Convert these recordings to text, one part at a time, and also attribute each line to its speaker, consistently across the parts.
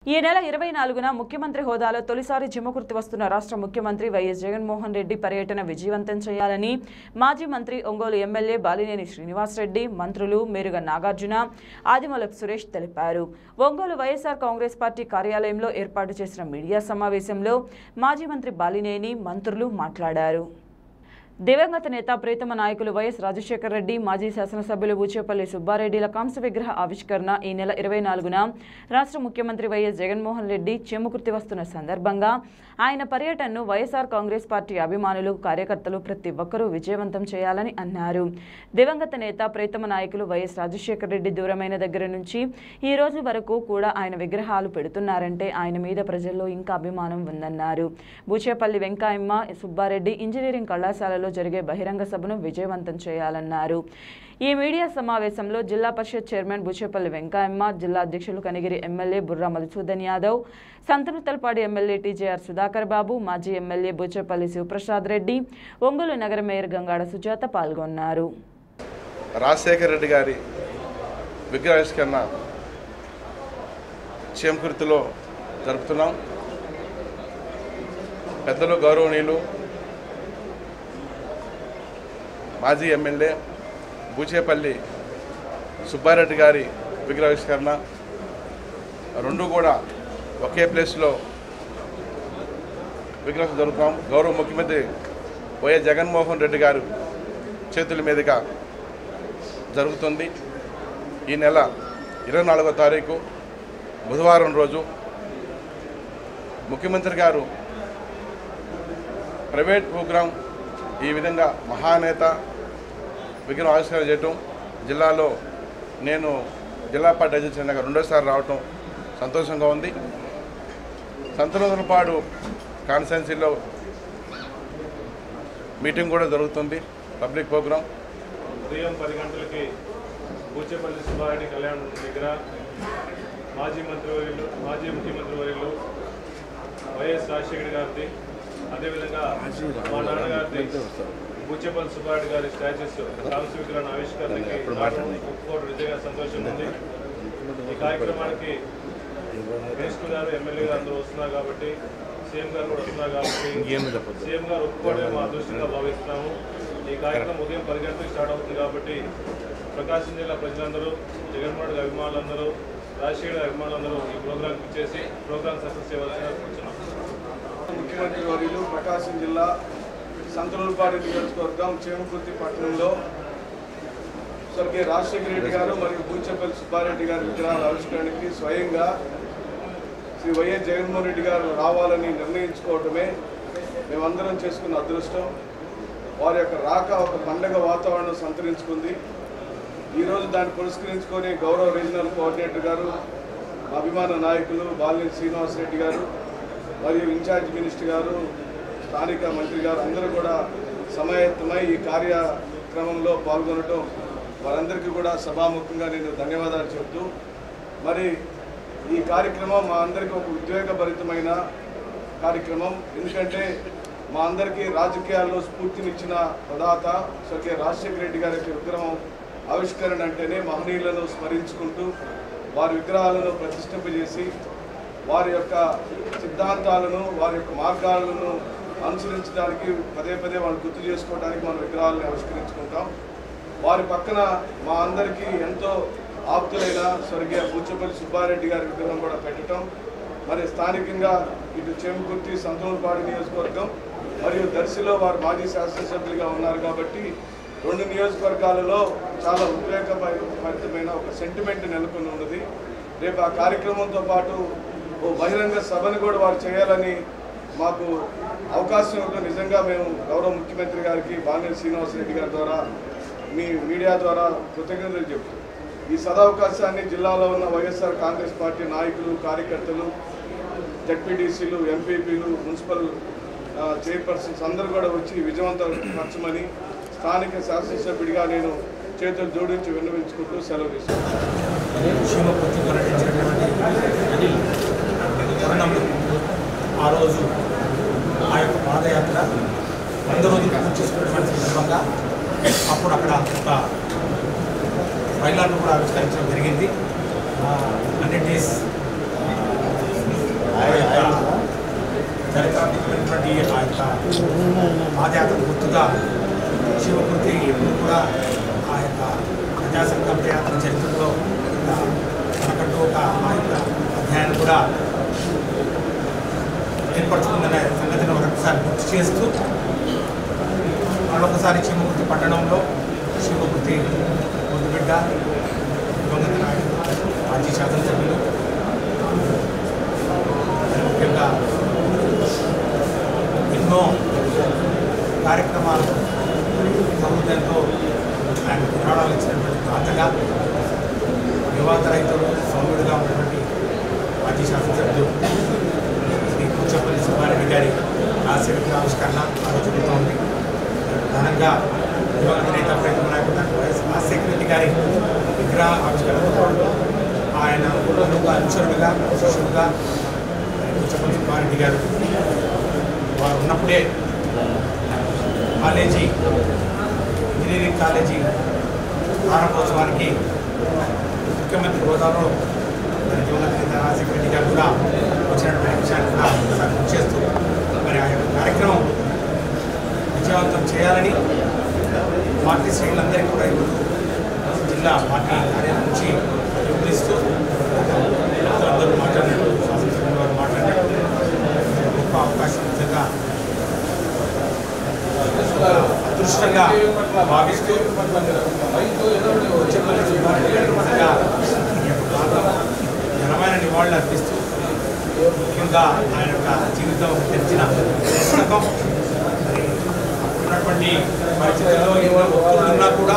Speaker 1: ఈ నెల ఇరవై నాలుగున ముఖ్యమంత్రి హోదాలో తొలిసారి జిమ్మకుర్తి వస్తున్న రాష్ట్ర ముఖ్యమంత్రి వైఎస్ జగన్మోహన్ రెడ్డి పర్యటన విజయవంతం చేయాలని మాజీ మంత్రి ఒంగోలు ఎమ్మెల్యే బాలినేని శ్రీనివాసరెడ్డి మంత్రులు మేరుగ నాగార్జున ఆదిమూలపు సురేష్ తెలిపారు ఒంగోలు వైఎస్ఆర్ కాంగ్రెస్ పార్టీ కార్యాలయంలో ఏర్పాటు చేసిన మీడియా సమావేశంలో మాజీ మంత్రి బాలినేని మంత్రులు మాట్లాడారు దివంగత నేత ప్రీతమ నాయకులు వైఎస్ రాజశేఖర రెడ్డి మాజీ శాసనసభ్యులు బూచేపల్లి సుబ్బారెడ్డిల కాంస్య విగ్రహ ఆవిష్కరణ ఈ నెల ఇరవై నాలుగున రాష్ట్ర ముఖ్యమంత్రి వైఎస్ జగన్మోహన్ రెడ్డి చెమ్ముకుర్తి వస్తున్న సందర్భంగా ఆయన పర్యటనను వైఎస్ఆర్ కాంగ్రెస్ పార్టీ అభిమానులు కార్యకర్తలు ప్రతి ఒక్కరూ విజయవంతం చేయాలని అన్నారు దివంగత నేత ప్రీతమ నాయకులు వైఎస్ రాజశేఖర రెడ్డి దూరమైన దగ్గర నుంచి ఈ రోజు వరకు కూడా ఆయన విగ్రహాలు పెడుతున్నారంటే ఆయన మీద ప్రజల్లో ఇంకా అభిమానం ఉందన్నారు బూచేపల్లి వెంకాయమ్మ సుబ్బారెడ్డి ఇంజనీరింగ్ కళాశాలలో జరిగే బహిరంగ సభను విజయవంతం చేయాలన్నారు ఈ మీడియా సమావేశంలో జిల్లా పరిషత్ చైర్మన్ బుచేపల్లి వెంకాయమ్మ జిల్లా అధ్యక్షులు Kanigiri MLA Burra Madhusudan Yadav Santhanuthalapadu MLA TJR Sudhakar Babu మాజీ ఎమ్మెల్యే బుచేపల్లి శివప్రసాద్ రెడ్డి ఒంగోలు నగర మేయర్ గంగాడ సుజాత పాల్గొన్నారు
Speaker 2: రాజశేఖర రెడ్డి గారి విగ్రహావిష్కరణ చేమకుర్తిలో జరుపుతున్నాం పెద్దలు గౌరవనీయులు మాజీ ఎమ్మెల్యే బూచేపల్లి సుబ్బారెడ్డి గారి విగ్రహావిష్కరణ రెండు కూడా ఒకే ప్లేస్లో విగ్రహం జరుపుతాం గౌరవ ముఖ్యమంత్రి వైఎస్ జగన్మోహన్ రెడ్డి గారు చేతుల మీదుగా జరుగుతుంది ఈ నెల ఇరవై నాలుగో తారీఖు బుధవారం రోజు ముఖ్యమంత్రి గారు ప్రైవేట్ ప్రోగ్రాం ఈ విధంగా మహానేత విగ్రహం ఆవిష్కరణ చేయటం జిల్లాలో నేను జిల్లా పార్టీ అధ్యక్షునిగా రెండోసారి రావటం సంతోషంగా ఉంది సంతనోదలపాడు కాన్స్టెన్సీలో మీటింగ్ కూడా జరుగుతుంది పబ్లిక్ ప్రోగ్రాం
Speaker 3: ఉదయం పది గంటలకి బూచేపల్లి సుబ్బారెడ్డి కళ్యాణ్ దగ్గర మాజీ మంత్రివర్యులు మాజీ ముఖ్యమంత్రి వర్యులు వైఎస్ రాజశేఖర్ గారిది అదేవిధంగా మా నాన్నగారిది బూచేపల్లి సుబ్బారెడ్డి గారి స్టాచ్యూస్ కాంస్య విగ్రహణ ఆవిష్కరణకి రావడం ఒప్పుకోవడం నిజంగా సంతోషం ఉంది ఈ కార్యక్రమానికి మినిస్టర్ గారు ఎమ్మెల్యే గారు అందరూ వస్తున్నారు కాబట్టి సీఎం గారు కూడా వస్తున్నారు కాబట్టి సీఎం గారు ఒప్పుకోవడమే మా అదృష్టంగా భావిస్తున్నాము ఈ కార్యక్రమం ఉదయం పది గంటలకు స్టార్ట్ అవుతుంది కాబట్టి ప్రకాశం జిల్లా ప్రజలందరూ జగన్మోహన్ రెడ్డి అభిమానులందరూ రాజశేఖర్ గారి అభిమానులందరూ ఈ ప్రోగ్రాంకి ఇచ్చేసి ప్రోగ్రాం సక్సెస్ చేయవలసిన కూర్చున్నాం
Speaker 4: ముఖ్యమంత్రి వర్యులు ప్రకాశం జిల్లా సంతనూరుపాడు నియోజకవర్గం చేమకుర్తి పట్టణంలో స్వర్గీయ రాజశేఖర రెడ్డి గారు మరియు బూచపల్లి సుబ్బారెడ్డి గారి విగ్రహాల ఆవిష్కరణకి స్వయంగా శ్రీ వైఎస్ జగన్మోహన్ రెడ్డి గారు రావాలని నిర్ణయించుకోవటమే మేమందరం చేసుకున్న అదృష్టం వారి యొక్క రాక ఒక పండగ వాతావరణం సంతరించుకుంది ఈరోజు దాన్ని పురస్కరించుకొని గౌరవ రీజనల్ కోఆర్డినేటర్ గారు మా అభిమాన నాయకులు బాలినేని శ్రీనివాసరెడ్డి గారు మరియు ఇన్ఛార్జ్ మినిస్టర్ గారు స్థానిక మంత్రి గారు అందరూ కూడా సమాయత్తమై ఈ కార్యక్రమంలో పాల్గొనడం వారందరికీ కూడా సభాముఖంగా నేను ధన్యవాదాలు చెబుతూ మరి ఈ కార్యక్రమం మా అందరికీ ఒక ఉద్వేగభరితమైన కార్యక్రమం ఎందుకంటే మా అందరికీ రాజకీయాల్లో స్ఫూర్తినిచ్చిన ప్రదాత స్వర్గీయ రాజశేఖర రెడ్డి గారి యొక్క విగ్రహం ఆవిష్కరణ అంటేనే మహనీయులను స్మరించుకుంటూ వారి విగ్రహాలను ప్రతిష్ఠింపజేసి వారి యొక్క సిద్ధాంతాలను వారి యొక్క మార్గాలను అనుసరించడానికి పదే పదే వాళ్ళు గుర్తు చేసుకోవడానికి మన విగ్రహాలను ఆవిష్కరించుకుంటాం వారి పక్కన మా అందరికీ ఎంతో ఆప్తులైన స్వర్గీయ బూచపల్లి సుబ్బారెడ్డి గారి విగ్రహం కూడా పెట్టడం మరి స్థానికంగా ఇటు చేమకుర్తి సంతూరుపాడు నియోజకవర్గం మరియు దర్శిలో వారు మాజీ శాసనసభ్యులుగా ఉన్నారు కాబట్టి రెండు నియోజకవర్గాలలో చాలా ఉద్వేగభరితమైన ఒక సెంటిమెంట్ నెలకొని ఉన్నది రేపు ఆ కార్యక్రమంతో పాటు ఓ బహిరంగ సభను కూడా వారు చేయాలని మాకు అవకాశం ఇవ్వడం నిజంగా మేము గౌరవ ముఖ్యమంత్రి గారికి బాలినేని శ్రీనివాసరెడ్డి గారి ద్వారా మీ మీడియా ద్వారా కృతజ్ఞతలు చెప్తాం ఈ సదవకాశాన్ని జిల్లాలో ఉన్న వైఎస్ఆర్ కాంగ్రెస్ పార్టీ నాయకులు కార్యకర్తలు జడ్పీటీసీలు ఎంపీపీలు మున్సిపల్ ఆ, చైర్పర్సన్స్ అందరూ కూడా వచ్చి విజయవంతపరచమని స్థానిక శాసనసభ్యుడిగా నేను చేతులు జోడించి విన్నవించుకుంటూ సెలవు తీసుకుంటాను
Speaker 5: క్షేమపూర్తి పర్యటించినటువంటి అని తరుణంలో ఆ రోజు ఆ యొక్క పాదయాత్ర వంద రోజులు పూర్తి చేసుకున్నటువంటి సందర్భంగా అప్పుడు అక్కడ ఒక ఫైలాలను కూడా ఆవిష్కరించడం జరిగింది హండ్రెడ్ డేస్ పాదయాత్ర గుర్తుగా శివకృతి ఎప్పుడు కూడా ఆ యొక్క ప్రజాసంఘ పాదయాత్ర చరిత్రలో ఒక మనకంటూ ఒక ఆ యొక్క అధ్యాయాన్ని కూడా ఏర్పరచుకుందనే సంగతిని మరొకసారి గుర్తు చేస్తూ మరొకసారి శివకృతి పట్టణంలో శివకృతి ముద్దుబిడ్డ దివంగత నాయకుడు మాజీ శాసనసభ్యులు మరి ముఖ్యంగా ఎన్నో కార్యక్రమాలు సముద్రంతో ఆయన విరాళాలు ఇచ్చినటువంటి తాతగా యువత రైతులు సౌమ్యుడిగా ఉన్నటువంటి మాజీ శాసనసభ్యులు శ్రీ కూచపల్లి సుబ్బారెడ్డి గారి రాజశేఖర ఆవిష్కరణ ఆ రోజు జరుగుతోంది ప్రధానంగా దివంగత నేత ప్రేమ నాయకుడు డాక్టర్ వైఎస్ రాజశేఖర రెడ్డి గారి విగ్రహ ఆవిష్కరణతో పాటు ఆయన ఒక అనుచరుడుగా శిష్యుడుగా మరి కూచపల్లి సుబ్బారెడ్డి గారు వారు ఉన్నప్పుడే కాలేజీ ఇంజనీరింగ్ కాలేజీ ప్రారంభోత్సవానికి ముఖ్యమంత్రి హోదాలో మరి దివంగత నేత రాజశేఖర రెడ్డి గారు కూడా వచ్చినటువంటి విషయాన్ని కూడా ఒకసారి గుర్తు చేస్తూ మరి ఆ యొక్క కార్యక్రమం విజయవంతం చేయాలని పార్టీ శ్రేణులందరికీ కూడా ఈరోజు జిల్లా పార్టీ కార్యాలయం నుంచి పిలుపునిస్తూ అందరూ మాట్లాడినట్టు శాసనసభ్యులు వారు మాట్లాడినట్టు గొప్ప అవకాశం నిజంగా ఒక అదృష్టంగా భావిస్తూ చెప్పలేదు నిజంగా ఈ యొక్క ప్రాంతం ఘనమైన నివాళులు అర్పిస్తూ ముఖ్యంగా ఆయన యొక్క జీవితం తెరిచిన పుస్తకం మరి ఉన్నటువంటి పరిస్థితుల్లో ఎన్నో ఒత్తిళ్ళు ఉన్నా కూడా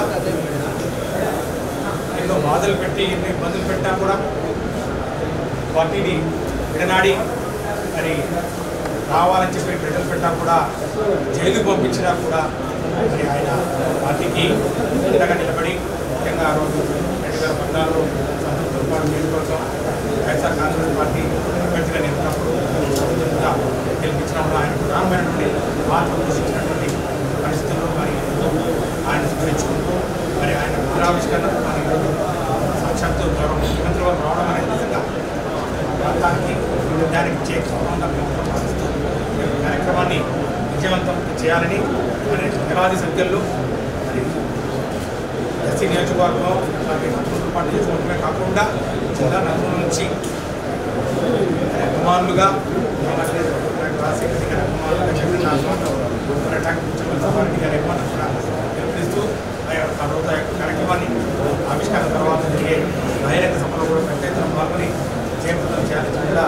Speaker 5: ఎన్నో బాధలు పెట్టి ఎన్నో ఇబ్బందులు పెట్టినా కూడా పార్టీని విడనాడి మరి రావాలని చెప్పి ప్రజలు పెట్టా కూడా జైలు పంపించినా కూడా మరి ఆయన పార్టీకి అండగా నిలబడి ముఖ్యంగా ఆ రోజు రెండు వేల పద్నాలుగు సంతృప్తి పాటు నియోజకవర్గం వైఎస్ఆర్ కాంగ్రెస్ పార్టీ అభ్యర్థిగా నిలిపినప్పుడు సంతృప్తిగా గెలిపించినప్పుడు ఆయన ప్రధానమైనటువంటి పాత్ర పోషించినటువంటి పరిస్థితుల్లో మరి ఈరోజు ఆయన స్మరించుకుంటూ మరి ఆయన పునరావిష్కరణ మరి ఈరోజు సాక్షాత్తు గౌరవ ముఖ్యమంత్రి వారు రావడం అనేది నిజంగా ప్రాంతానికి దానికి చేకూరకుండా మేము కూడా భావిస్తూ ఈ యొక్క కార్యక్రమాన్ని విజయవంతం చేయాలని మరి వేలాది సంఖ్యలో మరి ఎస్సీ నియోజకవర్గం అలాగే నలుగురు పార్టీ నియోజకవర్గమే కాకుండా జిల్లా నలుగురు నుంచి మరి అభిమానులుగా రాజశేఖర గారి అభిమానులుగా చంద్రనాథ్ చంద్రబాబు గారి అభిమానులు కూడా పిలుపునిస్తూ ఆ యొక్క ఆ రోజు ఆ యొక్క కార్యక్రమాన్ని ఆవిష్కరణ తర్వాత జరిగే బహిరంగ సభలో కూడా పెద్ద ఎత్తున పాల్గొని జయప్రదం చేయాలని జిల్లా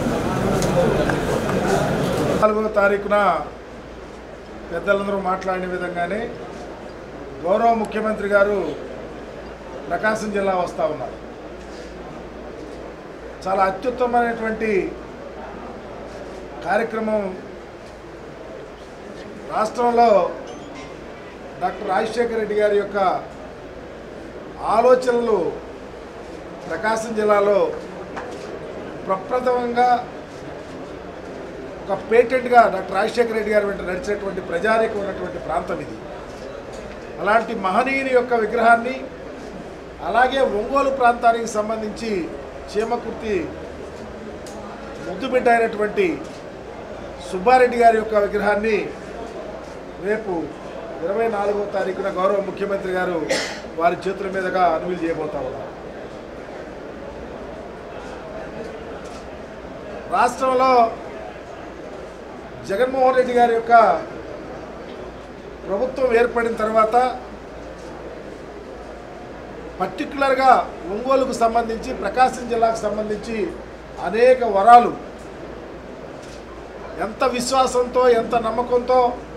Speaker 6: నాలుగవ తారీఖున పెద్దలందరూ మాట్లాడిన విధంగానే గౌరవ ముఖ్యమంత్రి గారు ప్రకాశం జిల్లా వస్తూ ఉన్నారు చాలా అత్యుత్తమైనటువంటి కార్యక్రమం రాష్ట్రంలో డాక్టర్ రాజశేఖర రెడ్డి గారి యొక్క ఆలోచనలు ప్రకాశం జిల్లాలో ప్రప్రథమంగా ఒక పేటెంట్గా డాక్టర్ రాజశేఖర రెడ్డి గారి వెంట నడిచినటువంటి ప్రజానికి ఉన్నటువంటి ప్రాంతం ఇది అలాంటి మహనీయుని యొక్క విగ్రహాన్ని అలాగే ఒంగోలు ప్రాంతానికి సంబంధించి చీమకుర్తి ముద్దుబిడ్డ అయినటువంటి సుబ్బారెడ్డి గారి యొక్క విగ్రహాన్ని రేపు ఇరవై నాలుగో తారీఖున గౌరవ ముఖ్యమంత్రి గారు వారి చేతుల మీదుగా అనుమతి చేయబోతా ఉన్నారు రాష్ట్రంలో జగన్మోహన్ రెడ్డి గారి యొక్క ప్రభుత్వం ఏర్పడిన తర్వాత పర్టికులర్గా ఒంగోలుకు సంబంధించి ప్రకాశం జిల్లాకు సంబంధించి అనేక వరాలు ఎంత విశ్వాసంతో ఎంత నమ్మకంతో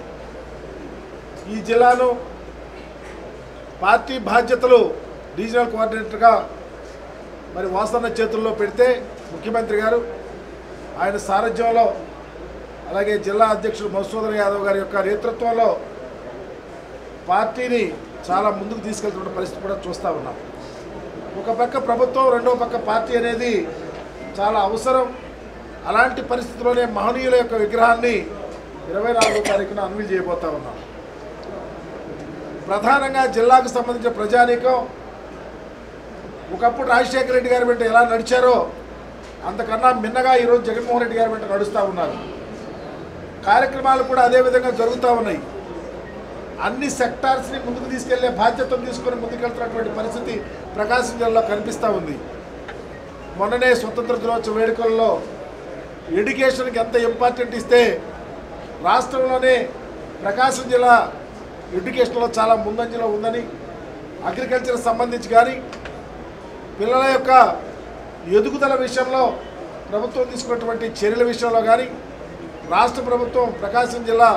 Speaker 6: ఈ జిల్లాను పార్టీ బాధ్యతలు రీజనల్ కోఆర్డినేటర్గా మరి వాసన్న చేతుల్లో పెడితే ముఖ్యమంత్రి గారు ఆయన సారథ్యంలో అలాగే జిల్లా అధ్యక్షుడు మధుసూదన్ యాదవ్ గారి యొక్క నేతృత్వంలో పార్టీని చాలా ముందుకు తీసుకెళ్తున్న పరిస్థితి కూడా చూస్తూ ఉన్నాం ఒక పక్క ప్రభుత్వం రెండో పక్క పార్టీ అనేది చాలా అవసరం అలాంటి పరిస్థితిలోనే మహనీయుల యొక్క విగ్రహాన్ని ఇరవై నాలుగో తారీఖున అన్వీల్ చేయబోతా ఉన్నాం ప్రధానంగా జిల్లాకు సంబంధించిన ప్రజానీకం ఒకప్పుడు రాజశేఖర రెడ్డి గారి వెంట ఎలా నడిచారో అంతకన్నా మిన్నగా ఈరోజు జగన్మోహన్ రెడ్డి గారి వెంట నడుస్తూ ఉన్నారు కార్యక్రమాలు కూడా అదే విధంగా జరుగుతూ ఉన్నాయి అన్ని సెక్టార్స్ని ముందుకు తీసుకెళ్లే బాధ్యతను తీసుకొని ముందుకెళ్తున్నటువంటి పరిస్థితి ప్రకాశం జిల్లాలో కనిపిస్తూ ఉంది మొన్ననే స్వతంత్ర దినోత్సవ వేడుకల్లో ఎడ్యుకేషన్కి ఎంత ఇంపార్టెంట్ ఇస్తే రాష్ట్రంలోనే ప్రకాశం జిల్లా ఎడ్యుకేషన్లో చాలా ముందంజలో ఉందని అగ్రికల్చర్ సంబంధించి కానీ పిల్లల యొక్క ఎదుగుదల విషయంలో ప్రభుత్వం తీసుకున్నటువంటి చర్యల విషయంలో కానీ రాష్ట్ర ప్రభుత్వం ప్రకాశం జిల్లా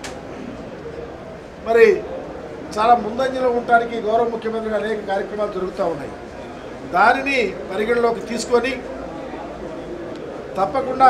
Speaker 6: మరి చాలా ముందంజలో ఉండటానికి గౌరవ ముఖ్యమంత్రిగా అనేక కార్యక్రమాలు జరుగుతూ ఉన్నాయి దానిని పరిగణలోకి తీసుకొని తప్పకుండా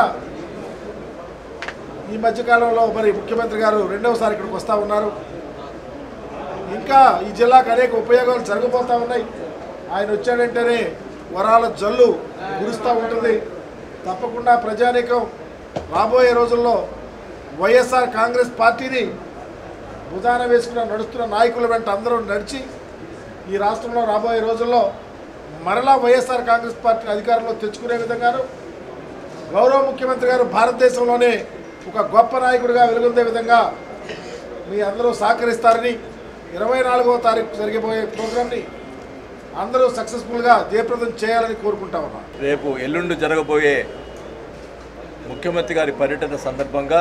Speaker 6: ఈ మధ్యకాలంలో మరి ముఖ్యమంత్రి గారు రెండవసారి ఇక్కడికి వస్తూ ఉన్నారు ఇంకా ఈ జిల్లాకు అనేక ఉపయోగాలు జరగబోతూ ఉన్నాయి ఆయన వచ్చాడంటేనే వరాల జల్లు కురుస్తూ ఉంటుంది తప్పకుండా ప్రజానీకం రాబోయే రోజుల్లో వైఎస్ఆర్ కాంగ్రెస్ పార్టీని భుజాన వేసుకున్న నడుస్తున్న నాయకుల వెంట అందరూ నడిచి ఈ రాష్ట్రంలో రాబోయే రోజుల్లో మరలా వైఎస్ఆర్ కాంగ్రెస్ పార్టీ అధికారంలో తెచ్చుకునే విధంగాను గౌరవ ముఖ్యమంత్రి గారు భారతదేశంలోనే ఒక గొప్ప నాయకుడిగా వెలుగొందే విధంగా మీ అందరూ సహకరిస్తారని ఇరవై నాలుగవ తారీఖు జరిగిపోయే ప్రోగ్రామ్ని అందరూ సక్సెస్ఫుల్గా జయప్రదం చేయాలని కోరుకుంటా ఉన్నాను
Speaker 7: రేపు ఎల్లుండి జరగబోయే ముఖ్యమంత్రి గారి పర్యటన సందర్భంగా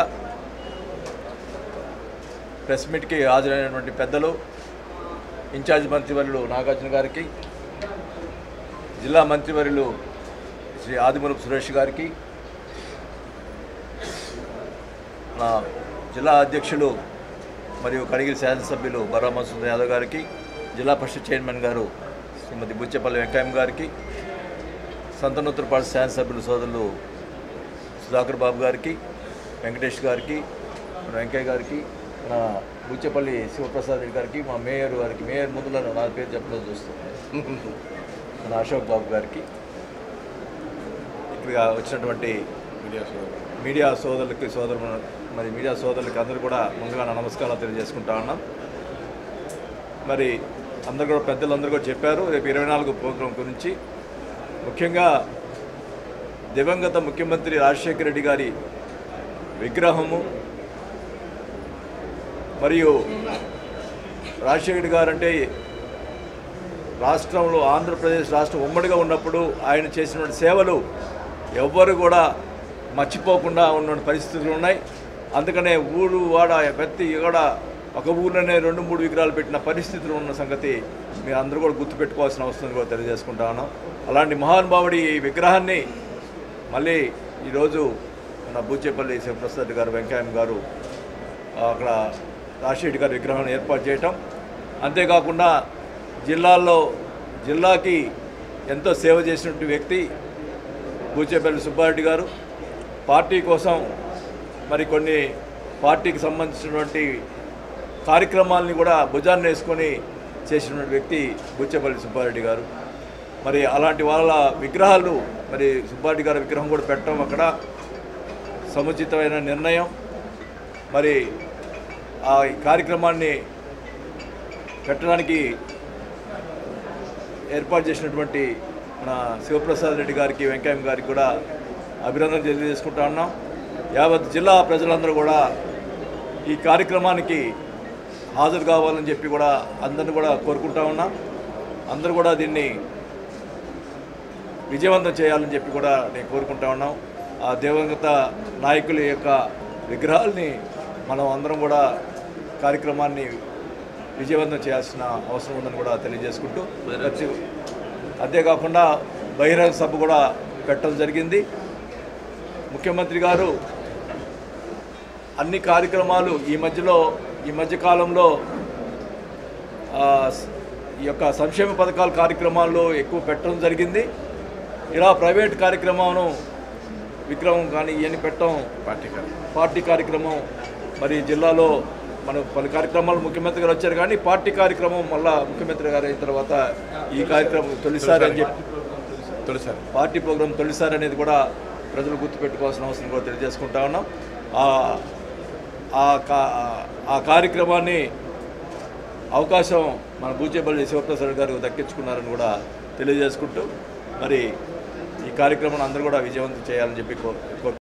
Speaker 7: ప్రెస్ మీట్కి హాజరైనటువంటి పెద్దలు ఇన్ఛార్జ్ మంత్రివర్యులు నాగార్జున గారికి జిల్లా మంత్రివర్యులు శ్రీ ఆదిమూలపు సురేష్ గారికి నా జిల్లా అధ్యక్షులు మరియు కడిగిరి శాసనసభ్యులు బర్రా మసూద్ యాదవ్ గారికి జిల్లా పరిషత్ చైర్మన్ గారు శ్రీమతి బుచ్చేపల్లి వెంకయ్య గారికి సంతనోత్తరపాడు శాసనసభ్యులు సోదరులు సుధాకర్ బాబు గారికి వెంకటేష్ గారికి మన వెంకయ్య గారికి మన బుచ్చేపల్లి శివప్రసాద్ రెడ్డి గారికి మా మేయర్ గారికి మేయర్ ముందులో నా పేరు చెప్పడం చూస్తాను మన అశోక్ బాబు గారికి ఇక్కడ వచ్చినటువంటి మీడియా సోదరులకి సోదరు మరి మీడియా సోదరులకి అందరూ కూడా ముందుగా నా నమస్కారాలు తెలియజేసుకుంటా ఉన్నాం మరి అందరు కూడా పెద్దలందరూ కూడా చెప్పారు రేపు ఇరవై నాలుగు ప్రోగ్రాం గురించి ముఖ్యంగా దివంగత ముఖ్యమంత్రి రాజశేఖర రెడ్డి గారి విగ్రహము మరియు రాజశేఖర రెడ్డి గారు అంటే రాష్ట్రంలో ఆంధ్రప్రదేశ్ రాష్ట్రం ఉమ్మడిగా ఉన్నప్పుడు ఆయన చేసినటువంటి సేవలు ఎవ్వరు కూడా మర్చిపోకుండా ఉన్న పరిస్థితులు ఉన్నాయి అందుకనే ఊరు వాడ ప్రతి కూడా ఒక ఊర్లోనే రెండు మూడు విగ్రహాలు పెట్టిన పరిస్థితులు ఉన్న సంగతి మీరు అందరూ కూడా గుర్తుపెట్టుకోవాల్సిన అవసరం కూడా తెలియజేసుకుంటా ఉన్నాం అలాంటి మహానుభావుడి ఈ విగ్రహాన్ని మళ్ళీ ఈరోజు మన బూచేపల్లి శివప్రసాద్ గారు వెంకయ్య గారు అక్కడ రాజశేఖర్ గారి విగ్రహాన్ని ఏర్పాటు చేయటం అంతేకాకుండా జిల్లాల్లో జిల్లాకి ఎంతో సేవ చేసినటువంటి వ్యక్తి బూచేపల్లి సుబ్బారెడ్డి గారు పార్టీ కోసం మరి కొన్ని పార్టీకి సంబంధించినటువంటి కార్యక్రమాలని కూడా భుజాన్ని వేసుకొని చేసినటువంటి వ్యక్తి బుచ్చేపల్లి సుబ్బారెడ్డి గారు మరి అలాంటి వాళ్ళ విగ్రహాలు మరి సుబ్బారెడ్డి గారి విగ్రహం కూడా పెట్టడం అక్కడ సముచితమైన నిర్ణయం మరి ఆ కార్యక్రమాన్ని పెట్టడానికి ఏర్పాటు చేసినటువంటి మన శివప్రసాద్ రెడ్డి గారికి వెంకయ్య గారికి కూడా అభినందనలు తెలియజేసుకుంటా ఉన్నాం యావత్ జిల్లా ప్రజలందరూ కూడా ఈ కార్యక్రమానికి హాజరు కావాలని చెప్పి కూడా అందరిని కూడా కోరుకుంటా ఉన్నాం అందరూ కూడా దీన్ని విజయవంతం చేయాలని చెప్పి కూడా నేను కోరుకుంటా ఉన్నాం ఆ దివంగత నాయకుల యొక్క విగ్రహాల్ని మనం అందరం కూడా కార్యక్రమాన్ని విజయవంతం చేయాల్సిన అవసరం ఉందని కూడా తెలియజేసుకుంటూ ప్రతి అంతేకాకుండా బహిరంగ సభ కూడా పెట్టడం జరిగింది ముఖ్యమంత్రి గారు అన్ని కార్యక్రమాలు ఈ మధ్యలో ఈ మధ్య కాలంలో ఆ, స్- ఈ యొక్క సంక్షేమ పథకాల కార్యక్రమాల్లో ఎక్కువ పెట్టడం జరిగింది ఇలా ప్రైవేట్ కార్యక్రమాలను విక్రమం కానీ ఇవన్నీ పెట్టడం
Speaker 2: పార్టీ కాదు
Speaker 7: పార్టీ కార్యక్రమం మరి జిల్లాలో మన పలు కార్యక్రమాలు ముఖ్యమంత్రి గారు వచ్చారు కానీ పార్టీ కార్యక్రమం మళ్ళా ముఖ్యమంత్రి గారు అయిన తర్వాత ఈ కార్యక్రమం తొలిసారి అని చెప్పి
Speaker 2: తొలిసారి
Speaker 7: పార్టీ ప్రోగ్రాం తొలిసారి అనేది కూడా ప్రజలు గుర్తుపెట్టుకోవాల్సిన అవసరం కూడా తెలియజేసుకుంటా ఉన్నాం ఆ- ఆ కా- ఆ కార్యక్రమాన్ని అవకాశం మన బూచేపల్లి శివప్రసాద్ గారు దక్కించుకున్నారని కూడా తెలియజేసుకుంటూ మరి ఈ కార్యక్రమాన్ని అందరూ కూడా విజయవంతం చేయాలని చెప్పి కోరు కోరు